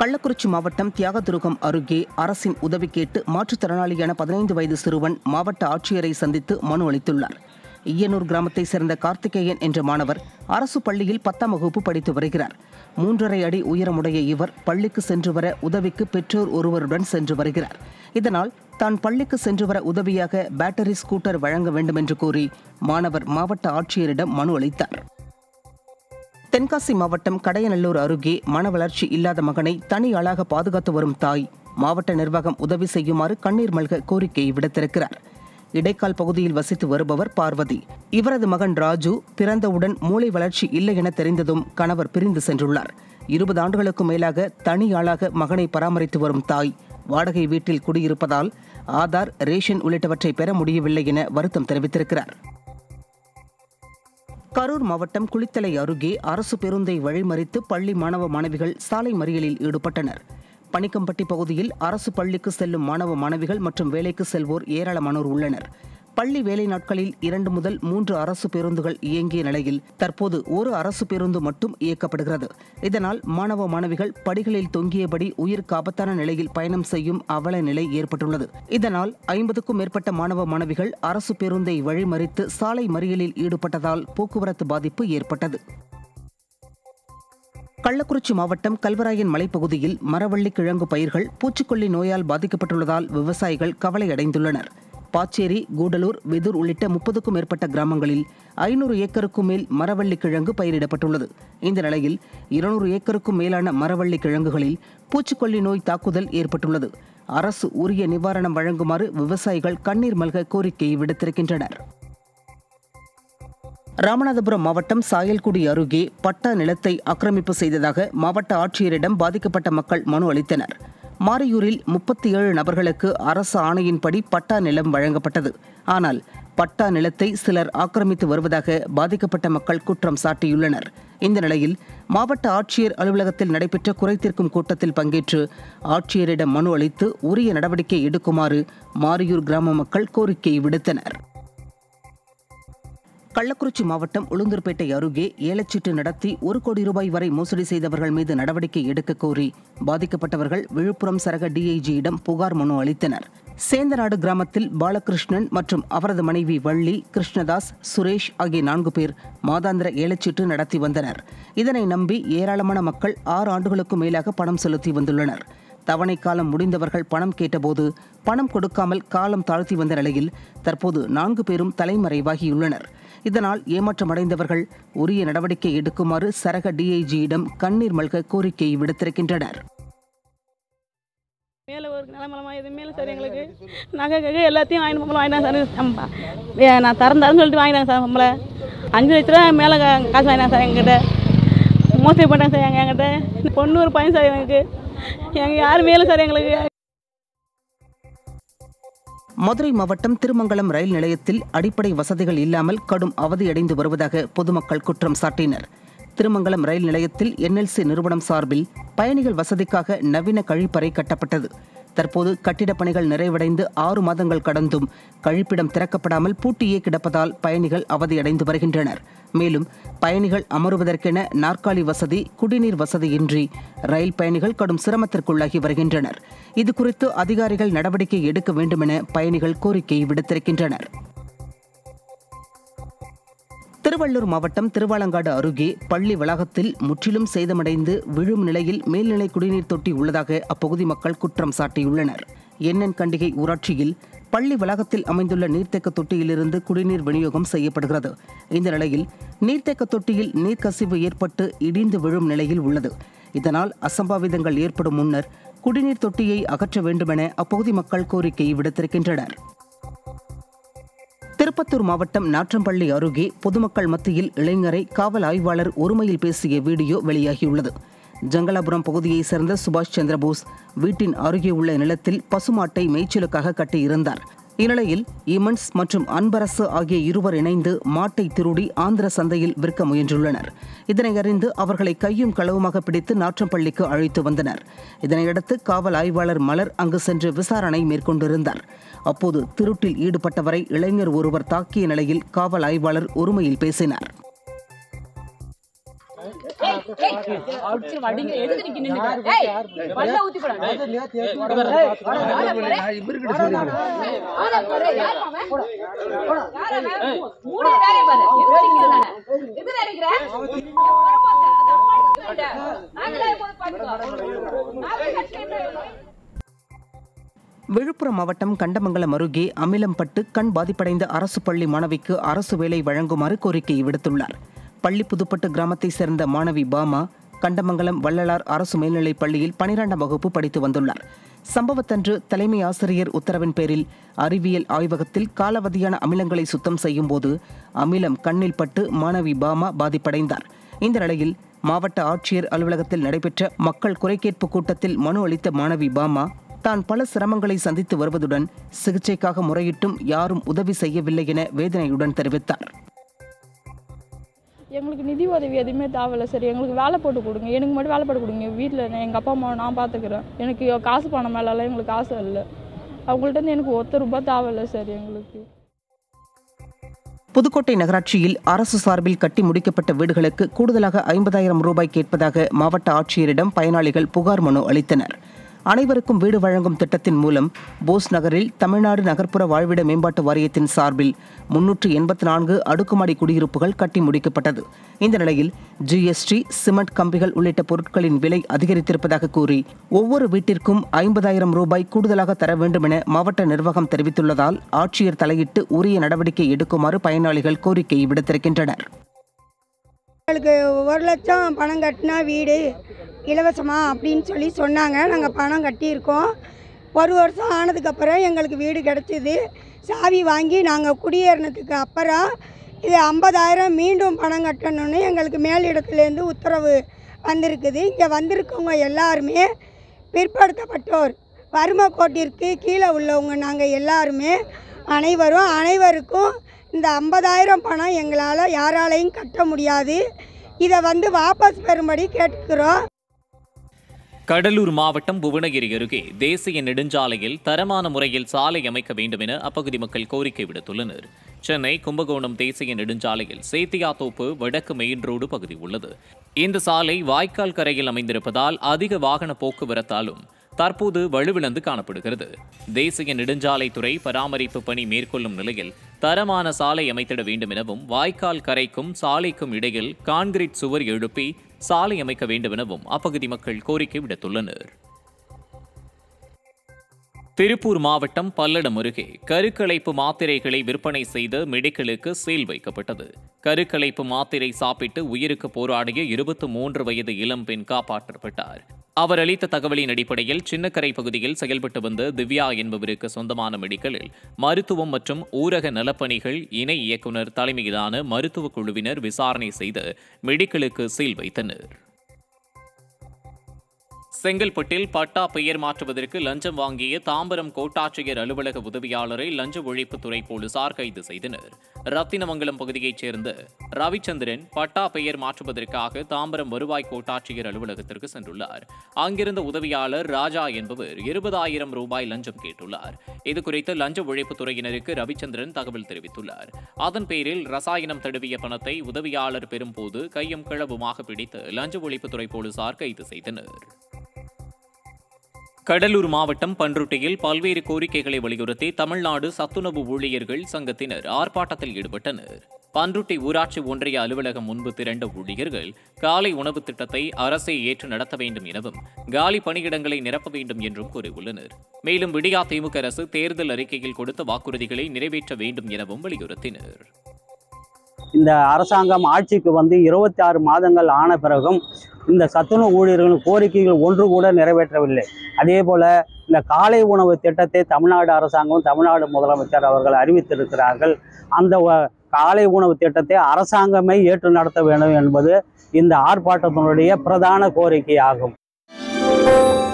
கள்ளக்குறிச்சி மாவட்டம் தியாகதுருகம் அருகே அரசின் உதவி கேட்டு மாற்றுத்திறனாளியான பதினைந்து வயது சிறுவன் மாவட்ட ஆட்சியரை சந்தித்து மனு அளித்துள்ளார் ஈயனூர் கிராமத்தைச் சேர்ந்த கார்த்திகேயன் என்ற மாணவர் அரசு பள்ளியில் பத்தாம் வகுப்பு படித்து வருகிறார் மூன்றரை அடி உயரமுடைய இவர் பள்ளிக்கு சென்று வர உதவிக்கு பெற்றோர் ஒருவருடன் சென்று வருகிறார் இதனால் தான் பள்ளிக்கு சென்று வர உதவியாக பேட்டரி ஸ்கூட்டர் வழங்க வேண்டும் என்று கூறி மாணவர் மாவட்ட ஆட்சியரிடம் மனு அளித்தார் தென்காசி மாவட்டம் கடையநல்லூர் அருகே மன வளர்ச்சி இல்லாத மகனை தனி ஆளாக பாதுகாத்து வரும் தாய் மாவட்ட நிர்வாகம் உதவி செய்யுமாறு கண்ணீர் மல்க கோரிக்கை விடுத்திருக்கிறார் இடைக்கால் பகுதியில் வசித்து வருபவர் பார்வதி இவரது மகன் ராஜு பிறந்தவுடன் மூளை வளர்ச்சி இல்லை என தெரிந்ததும் கணவர் பிரிந்து சென்றுள்ளார் இருபது ஆண்டுகளுக்கு மேலாக தனி ஆளாக மகனை பராமரித்து வரும் தாய் வாடகை வீட்டில் குடியிருப்பதால் ஆதார் ரேஷன் உள்ளிட்டவற்றை பெற முடியவில்லை என வருத்தம் தெரிவித்திருக்கிறார் கரூர் மாவட்டம் குளித்தலை அருகே அரசு பேருந்தை வழிமறித்து பள்ளி மாணவ மாணவிகள் சாலை மறியலில் ஈடுபட்டனர் பனிக்கம்பட்டி பகுதியில் அரசு பள்ளிக்கு செல்லும் மாணவ மாணவிகள் மற்றும் வேலைக்கு செல்வோர் ஏராளமானோர் உள்ளனர் பள்ளி வேலை நாட்களில் இரண்டு முதல் மூன்று அரசு பேருந்துகள் இயங்கிய நிலையில் தற்போது ஒரு அரசு பேருந்து மட்டும் இயக்கப்படுகிறது இதனால் மாணவ மாணவிகள் படிகளில் தொங்கியபடி உயிருக்கு ஆபத்தான நிலையில் பயணம் செய்யும் அவல நிலை ஏற்பட்டுள்ளது இதனால் ஐம்பதுக்கும் மேற்பட்ட மாணவ மாணவிகள் அரசு பேருந்தை வழிமறித்து சாலை மறியலில் ஈடுபட்டதால் போக்குவரத்து பாதிப்பு ஏற்பட்டது கள்ளக்குறிச்சி மாவட்டம் கல்வராயன் மலைப்பகுதியில் மரவள்ளி கிழங்கு பயிர்கள் பூச்சிக்கொல்லி நோயால் பாதிக்கப்பட்டுள்ளதால் விவசாயிகள் கவலை அடைந்துள்ளனர் பாச்சேரி கூடலூர் வெதூர் உள்ளிட்ட முப்பதுக்கும் மேற்பட்ட கிராமங்களில் ஐநூறு ஏக்கருக்கும் மேல் மரவள்ளி கிழங்கு பயிரிடப்பட்டுள்ளது இந்த நிலையில் இருநூறு ஏக்கருக்கும் மேலான மரவள்ளி கிழங்குகளில் பூச்சிக்கொல்லி நோய் தாக்குதல் ஏற்பட்டுள்ளது அரசு உரிய நிவாரணம் வழங்குமாறு விவசாயிகள் கண்ணீர் மல்க கோரிக்கை விடுத்திருக்கின்றனர் ராமநாதபுரம் மாவட்டம் சாயல்குடி அருகே பட்டா நிலத்தை ஆக்கிரமிப்பு செய்ததாக மாவட்ட ஆட்சியரிடம் பாதிக்கப்பட்ட மக்கள் மனு அளித்தனர் மாரியூரில் முப்பத்தி ஏழு நபர்களுக்கு அரசு ஆணையின்படி பட்டா நிலம் வழங்கப்பட்டது ஆனால் பட்டா நிலத்தை சிலர் ஆக்கிரமித்து வருவதாக பாதிக்கப்பட்ட மக்கள் குற்றம் சாட்டியுள்ளனர் இந்த நிலையில் மாவட்ட ஆட்சியர் அலுவலகத்தில் நடைபெற்ற குறைதீர்க்கும் கூட்டத்தில் பங்கேற்று ஆட்சியரிடம் மனு அளித்து உரிய நடவடிக்கை எடுக்குமாறு மாரியூர் கிராம மக்கள் கோரிக்கை விடுத்தனர் கள்ளக்குறிச்சி மாவட்டம் உளுந்தூர்பேட்டை அருகே ஏலச்சீட்டு நடத்தி ஒரு கோடி ரூபாய் வரை மோசடி செய்தவர்கள் மீது நடவடிக்கை எடுக்க கோரி பாதிக்கப்பட்டவர்கள் விழுப்புரம் சரக டிஐஜியிடம் புகார் மனு அளித்தனர் சேந்தநாடு கிராமத்தில் பாலகிருஷ்ணன் மற்றும் அவரது மனைவி வள்ளி கிருஷ்ணதாஸ் சுரேஷ் ஆகிய நான்கு பேர் மாதாந்திர ஏலச்சீட்டு நடத்தி வந்தனர் இதனை நம்பி ஏராளமான மக்கள் ஆறு ஆண்டுகளுக்கும் மேலாக பணம் செலுத்தி வந்துள்ளனர் தவணை காலம் முடிந்தவர்கள் பணம் கேட்டபோது பணம் கொடுக்காமல் காலம் தாழ்த்தி வந்த நிலையில் தற்போது நான்கு பேரும் தலைமறைவாகியுள்ளனர் இதனால் ஏமாற்றமடைந்தவர்கள் உரிய நடவடிக்கை எடுக்குமாறு சரக டிஐஜியிடம் கண்ணீர் மல்க கோரிக்கை விடுத்திருக்கின்றனர் மேலே ஒரு நிலமலமா எது மேலே சார் எங்களுக்கு நகை ககை எல்லாத்தையும் வாங்கிட்டு போகலாம் வாங்கினாங்க சார் சம்பா வே- நான் தரம் தரேன்னு சொல்லிட்டு வாங்கினாங்க சார் நம்மளை அஞ்சு லட்ச ரூபா மேலே கா- காசு வாங்கினாங்க சார் எங்கிட்ட மோசடி பண்ணிட்டாங்க சார் எங்கள் என்கிட்ட பொண்ணு ஒரு பையன் சார் எனக்கு எங்கள் யாரும் மேலே சார் எங்களுக்கு மதுரை மாவட்டம் திருமங்கலம் ரயில் நிலையத்தில் அடிப்படை வசதிகள் இல்லாமல் கடும் அவதியடைந்து வருவதாக பொதுமக்கள் குற்றம் சாட்டினர் திருமங்கலம் ரயில் நிலையத்தில் என்எல்சி நிறுவனம் சார்பில் பயணிகள் வசதிக்காக நவீன கழிப்பறை கட்டப்பட்டது தற்போது கட்டிடப் பணிகள் நிறைவடைந்து ஆறு மாதங்கள் கடந்தும் கழிப்பிடம் திறக்கப்படாமல் பூட்டியே கிடப்பதால் பயணிகள் அவதியடைந்து வருகின்றனர் மேலும் பயணிகள் அமருவதற்கென நாற்காலி வசதி குடிநீர் வசதியின்றி ரயில் பயணிகள் கடும் சிரமத்திற்குள்ளாகி வருகின்றனர் இது குறித்து அதிகாரிகள் நடவடிக்கை எடுக்க வேண்டுமென பயணிகள் கோரிக்கை விடுத்திருக்கின்றனர் திருவள்ளூர் மாவட்டம் திருவாலங்காடு அருகே பள்ளி வளாகத்தில் முற்றிலும் சேதமடைந்து விழும் நிலையில் மேல்நிலை குடிநீர் தொட்டி உள்ளதாக அப்பகுதி மக்கள் குற்றம் சாட்டியுள்ளனர் எண்ணென் கண்டிகை ஊராட்சியில் பள்ளி வளாகத்தில் அமைந்துள்ள நீர்த்தேக்க தொட்டியிலிருந்து குடிநீர் விநியோகம் செய்யப்படுகிறது இந்த நிலையில் நீர்த்தேக்க தொட்டியில் நீர்க்கசிவு ஏற்பட்டு இடிந்து விழும் நிலையில் உள்ளது இதனால் அசம்பாவிதங்கள் ஏற்படும் முன்னர் குடிநீர் தொட்டியை அகற்ற வேண்டுமென அப்பகுதி மக்கள் கோரிக்கை விடுத்திருக்கின்றனர் திருப்பத்தூர் மாவட்டம் நாற்றம்பள்ளி அருகே பொதுமக்கள் மத்தியில் இளைஞரை காவல் ஆய்வாளர் ஒருமையில் பேசிய வீடியோ வெளியாகியுள்ளது ஜங்கலாபுரம் பகுதியைச் சேர்ந்த சுபாஷ் சந்திரபோஸ் வீட்டின் அருகே உள்ள நிலத்தில் பசுமாட்டை மேய்ச்சலுக்காக கட்டியிருந்தார் இந்நிலையில் இமன்ஸ் மற்றும் அன்பரசு ஆகிய இருவர் இணைந்து மாட்டை திருடி ஆந்திர சந்தையில் விற்க முயன்றுள்ளனர் இதனை அறிந்து அவர்களை கையும் களவுமாக பிடித்து நாற்றம்பள்ளிக்கு அழைத்து வந்தனர் இதனையடுத்து காவல் ஆய்வாளர் மலர் அங்கு சென்று விசாரணை மேற்கொண்டிருந்தார் அப்போது திருட்டில் ஈடுபட்டவரை இளைஞர் ஒருவர் தாக்கிய நிலையில் காவல் ஆய்வாளர் ஒருமையில் பேசினார் ஏய், அடிச்சிருவா, அடிங்க. எதுக்கு நிக்க நின்னுட்டு? ஏய், பல்ல ஊத்தி போடா. ஆளை பாரு, யார் அவன்? யார் அவன்? மூணு வேலையை பாரு. எதுக்கு நிக்கிற நானு? எதுக்கு நினைக்கிற? என் வரப்போக்கு. அது அம்மா சொல்லிட்டேன். நாங்களே போய் பார்த்துக்கிறோம். நாங்களே கட்டிட்டு விழுப்புரம் மாவட்டம் கண்டமங்கலம் அருகே அமிலம்பட்டு கண் பாதிப்படைந்த அரசு பள்ளி மாணவிக்கு அரசு வேலை வழங்குமாறு கோரிக்கை விடுத்துள்ளார் பள்ளி புதுப்பட்டு கிராமத்தைச் சேர்ந்த மாணவி பாமா கண்டமங்கலம் வள்ளலார் அரசு மேல்நிலைப் பள்ளியில் பனிரெண்டாம் வகுப்பு படித்து வந்துள்ளார் சம்பவத்தன்று தலைமை ஆசிரியர் உத்தரவின் பேரில் அறிவியல் ஆய்வகத்தில் காலாவதியான அமிலங்களை சுத்தம் செய்யும் போது அமிலம் கண்ணில் பட்டு மாணவி பாமா பாதிப்படைந்தார் இந்த நிலையில் மாவட்ட ஆட்சியர் அலுவலகத்தில் நடைபெற்ற மக்கள் குறைகேட்பு கூட்டத்தில் மனு அளித்த மாணவி பாமா தான் பல சிரமங்களை சந்தித்து வருவதுடன் சிகிச்சைக்காக முறையிட்டும் யாரும் உதவி செய்யவில்லை என வேதனையுடன் தெரிவித்தார் எங்களுக்கு நிதி உதவி எதுவுமே தேவையில்ல சார் எங்களுக்கு வேலை போட்டு கொடுங்க எனக்கு மட்டும் வேலை போட்டு கொடுங்க வீட்டில் எங்கள் அப்பா அம்மா நான் பார்த்துக்கிறேன் எனக்கு காசு பணம் மேலெல்லாம் எங்களுக்கு காசு இல்லை அவங்கள்ட்ட இருந்து எனக்கு ஒத்த ரூபாய் தேவையில்ல சார் எங்களுக்கு புதுக்கோட்டை நகராட்சியில் அரசு சார்பில் கட்டி முடிக்கப்பட்ட வீடுகளுக்கு கூடுதலாக ஐம்பதாயிரம் ரூபாய் கேட்பதாக மாவட்ட ஆட்சியரிடம் பயனாளிகள் புகார் மனு அளித்தனர் அனைவருக்கும் வீடு வழங்கும் திட்டத்தின் மூலம் போஸ் நகரில் தமிழ்நாடு நகர்ப்புற வாழ்விட மேம்பாட்டு வாரியத்தின் சார்பில் முன்னூற்று எண்பத்தி நான்கு அடுக்குமாடி குடியிருப்புகள் கட்டி முடிக்கப்பட்டது இந்த நிலையில் ஜிஎஸ்டி சிமெண்ட் கம்பிகள் உள்ளிட்ட பொருட்களின் விலை அதிகரித்திருப்பதாக கூறி ஒவ்வொரு வீட்டிற்கும் ஐம்பதாயிரம் ரூபாய் கூடுதலாக தர வேண்டும் என மாவட்ட நிர்வாகம் தெரிவித்துள்ளதால் ஆட்சியர் தலையிட்டு உரிய நடவடிக்கை எடுக்குமாறு பயனாளிகள் கோரிக்கை விடுத்திருக்கின்றனர் எங்களுக்கு ஒரு லட்சம் பணம் கட்டினா வீடு இலவசமா அப்படின்னு சொல்லி சொன்னாங்க நாங்கள் பணம் கட்டியிருக்கோம் ஒரு வருஷம் ஆனதுக்கப்புறம் எங்களுக்கு வீடு கிடச்சிது சாவி வாங்கி நாங்கள் குடியேறினதுக்கு அப்புறம் இது ஐம்பதாயிரம் மீண்டும் பணம் கட்டணும்னு எங்களுக்கு மேலிடத்துலேருந்து உத்தரவு வந்திருக்குது இங்கே வந்திருக்கவங்க எல்லாருமே பிற்படுத்தப்பட்டோர் வறுமை கோட்டிற்கு கீழே உள்ளவங்க நாங்கள் எல்லாருமே அனைவரும் அனைவருக்கும் இந்த ஐம்பதாயிரம் பணம் எங்களால் யாராலையும் கட்ட முடியாது இதை வந்து வாபஸ் பெறும்படி கேட்டுக்கிறோம் கடலூர் மாவட்டம் புவனகிரி அருகே தேசிய நெடுஞ்சாலையில் தரமான முறையில் சாலை அமைக்க வேண்டும் என அப்பகுதி மக்கள் கோரிக்கை விடுத்துள்ளனர் சென்னை கும்பகோணம் தேசிய நெடுஞ்சாலையில் சேத்தியாத்தோப்பு வடக்கு மெயின் ரோடு பகுதி உள்ளது இந்த சாலை வாய்க்கால் கரையில் அமைந்திருப்பதால் அதிக வாகன போக்குவரத்தாலும் தற்போது வலுவிழந்து காணப்படுகிறது தேசிய நெடுஞ்சாலைத்துறை பராமரிப்பு பணி மேற்கொள்ளும் நிலையில் தரமான சாலை அமைத்திட வேண்டும் எனவும் வாய்க்கால் கரைக்கும் சாலைக்கும் இடையில் கான்கிரீட் சுவர் எழுப்பி சாலை அமைக்க வேண்டும் எனவும் அப்பகுதி மக்கள் கோரிக்கை விடுத்துள்ளனர் திருப்பூர் மாவட்டம் பல்லடம் அருகே கருக்கலைப்பு மாத்திரைகளை விற்பனை செய்த மெடிக்கலுக்கு சீல் வைக்கப்பட்டது கருக்கலைப்பு மாத்திரை சாப்பிட்டு உயிருக்கு போராடிய இருபத்தி மூன்று வயது இளம்பெண் காப்பாற்றப்பட்டார் அவர் அளித்த தகவலின் அடிப்படையில் சின்னக்கரை பகுதியில் செயல்பட்டு வந்த திவ்யா என்பவருக்கு சொந்தமான மெடிக்கலில் மருத்துவம் மற்றும் ஊரக நலப்பணிகள் இணை இயக்குநர் தலைமையிலான மருத்துவக் குழுவினர் விசாரணை செய்து மெடிக்கலுக்கு சீல் வைத்தனர் செங்கல்பட்டில் பட்டா பெயர் மாற்றுவதற்கு லஞ்சம் வாங்கிய தாம்பரம் கோட்டாட்சியர் அலுவலக உதவியாளரை லஞ்ச ஒழிப்புத்துறை போலீசார் கைது செய்தனர் ரத்தினமங்கலம் பகுதியைச் சேர்ந்த ரவிச்சந்திரன் பட்டா பெயர் மாற்றுவதற்காக தாம்பரம் வருவாய் கோட்டாட்சியர் அலுவலகத்திற்கு சென்றுள்ளார் அங்கிருந்த உதவியாளர் ராஜா என்பவர் இருபதாயிரம் ரூபாய் லஞ்சம் கேட்டுள்ளார் இதுகுறித்து லஞ்ச ஒழிப்புத்துறையினருக்கு ரவிச்சந்திரன் தகவல் தெரிவித்துள்ளார் அதன் பேரில் ரசாயனம் தழுவிய பணத்தை உதவியாளர் பெறும்போது கையும் கிளவுமாக பிடித்து லஞ்ச ஒழிப்புத்துறை போலீசார் கைது செய்தனர் கடலூர் மாவட்டம் பன்ருட்டியில் பல்வேறு கோரிக்கைகளை வலியுறுத்தி தமிழ்நாடு சத்துணவு ஊழியர்கள் சங்கத்தினர் ஆர்ப்பாட்டத்தில் ஈடுபட்டனர் பன்ருட்டி ஊராட்சி ஒன்றிய அலுவலகம் முன்பு திரண்ட ஊழியர்கள் காலை உணவு திட்டத்தை அரசே ஏற்று நடத்த வேண்டும் எனவும் காலி பணியிடங்களை நிரப்ப வேண்டும் என்றும் கூறியுள்ளனர் மேலும் விடியா திமுக அரசு தேர்தல் அறிக்கையில் கொடுத்த வாக்குறுதிகளை நிறைவேற்ற வேண்டும் எனவும் வலியுறுத்தினர் இந்த அரசாங்கம் ஆட்சிக்கு வந்து இருபத்தி ஆறு மாதங்கள் ஆன பிறகும் இந்த சத்துணவு ஊழியர்களின் கோரிக்கைகள் ஒன்று கூட நிறைவேற்றவில்லை அதே போல இந்த காலை உணவு திட்டத்தை தமிழ்நாடு அரசாங்கம் தமிழ்நாடு முதலமைச்சர் அவர்கள் அறிவித்திருக்கிறார்கள் அந்த வ- காலை உணவு திட்டத்தை அரசாங்கமே ஏற்று நடத்த வேண்டும் என்பது இந்த ஆர்ப்பாட்டத்தினுடைய பிரதான கோரிக்கை ஆகும்